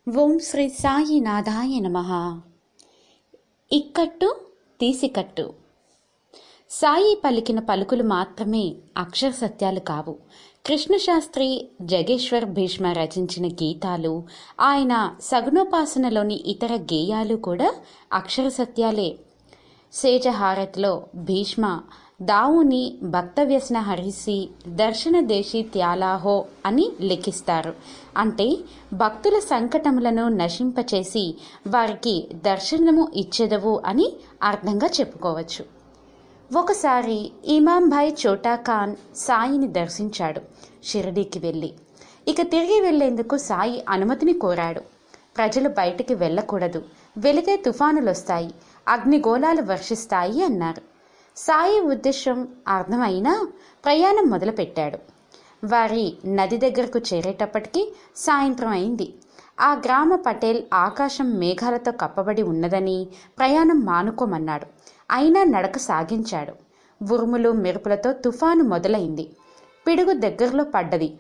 ఓం శ్రీ సాయినాథాయ నమ ఇక్కట్టు తీసికట్టు సాయి పలికిన పలుకులు మాత్రమే అక్షర సత్యాలు కావు కృష్ణశాస్త్రి జగేశ్వర్ భీష్మ రచించిన గీతాలు ఆయన సగుణోపాసనలోని ఇతర గేయాలు కూడా అక్షర సత్యాలే సేజహారత్లో భీష్మ దావుని భక్త వ్యసన హరిసి దర్శన దేశి త్యాలాహో అని లిఖిస్తారు అంటే భక్తుల సంకటములను నశింపచేసి వారికి దర్శనము ఇచ్చెదవు అని అర్థంగా చెప్పుకోవచ్చు ఒకసారి ఇమాంభాయ్ చోటా ఖాన్ సాయిని దర్శించాడు షిరిడీకి వెళ్ళి ఇక తిరిగి వెళ్లేందుకు సాయి అనుమతిని కోరాడు ప్రజలు బయటికి వెళ్ళకూడదు వెళితే తుఫానులు వస్తాయి అగ్నిగోళాలు వర్షిస్తాయి అన్నారు సాయి ఉద్దేశం అర్థమైనా ప్రయాణం మొదలుపెట్టాడు వారి నది దగ్గరకు చేరేటప్పటికి సాయంత్రం అయింది ఆ గ్రామ పటేల్ ఆకాశం మేఘాలతో కప్పబడి ఉన్నదని ప్రయాణం మానుకోమన్నాడు అయినా నడక సాగించాడు ఉరుములు మెరుపులతో తుఫాను మొదలైంది పిడుగు దగ్గరలో పడ్డది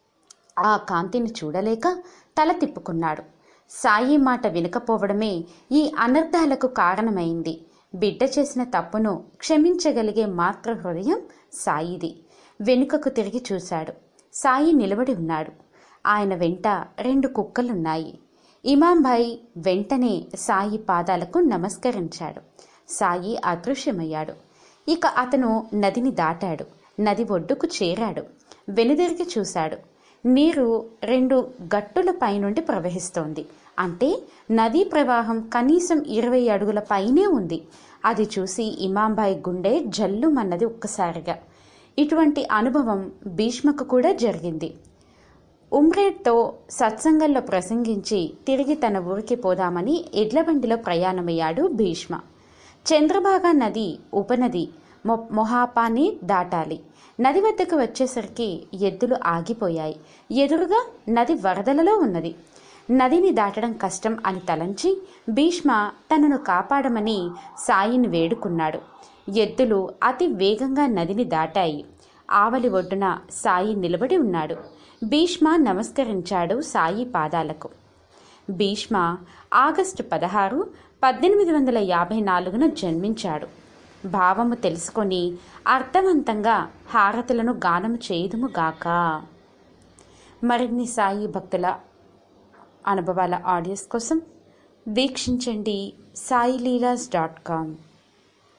ఆ కాంతిని చూడలేక తల తిప్పుకున్నాడు సాయి మాట వినకపోవడమే ఈ అనర్థాలకు కారణమైంది బిడ్డ చేసిన తప్పును క్షమించగలిగే మాత్ర హృదయం సాయిది వెనుకకు తిరిగి చూశాడు సాయి నిలబడి ఉన్నాడు ఆయన వెంట రెండు కుక్కలున్నాయి ఇమాంభాయ్ వెంటనే సాయి పాదాలకు నమస్కరించాడు సాయి అదృశ్యమయ్యాడు ఇక అతను నదిని దాటాడు నది ఒడ్డుకు చేరాడు వెనుదిరిగి చూశాడు నీరు రెండు గట్టుల పైనుండి ప్రవహిస్తోంది అంటే నదీ ప్రవాహం కనీసం ఇరవై అడుగుల పైనే ఉంది అది చూసి ఇమాంబాయి గుండె జల్లుమన్నది ఒక్కసారిగా ఇటువంటి అనుభవం భీష్మకు కూడా జరిగింది ఉమ్రేడ్తో సత్సంగంలో ప్రసంగించి తిరిగి తన ఊరికి పోదామని ఎడ్లబండిలో ప్రయాణమయ్యాడు భీష్మ చంద్రభాగా నది ఉపనది మొ మొహాపాని దాటాలి నది వద్దకు వచ్చేసరికి ఎద్దులు ఆగిపోయాయి ఎదురుగా నది వరదలలో ఉన్నది నదిని దాటడం కష్టం అని తలంచి భీష్మ తనను కాపాడమని సాయిని వేడుకున్నాడు ఎద్దులు అతి వేగంగా నదిని దాటాయి ఆవలి ఒడ్డున సాయి నిలబడి ఉన్నాడు భీష్మ నమస్కరించాడు సాయి పాదాలకు భీష్మ ఆగస్టు పదహారు పద్దెనిమిది వందల యాభై నాలుగున జన్మించాడు భావము తెలుసుకొని అర్థవంతంగా హారతులను గానము చేయుదుము గాక మరిన్ని సాయి భక్తుల అనుభవాల ఆడియోస్ కోసం వీక్షించండి సాయిలీలాస్ డాట్ కామ్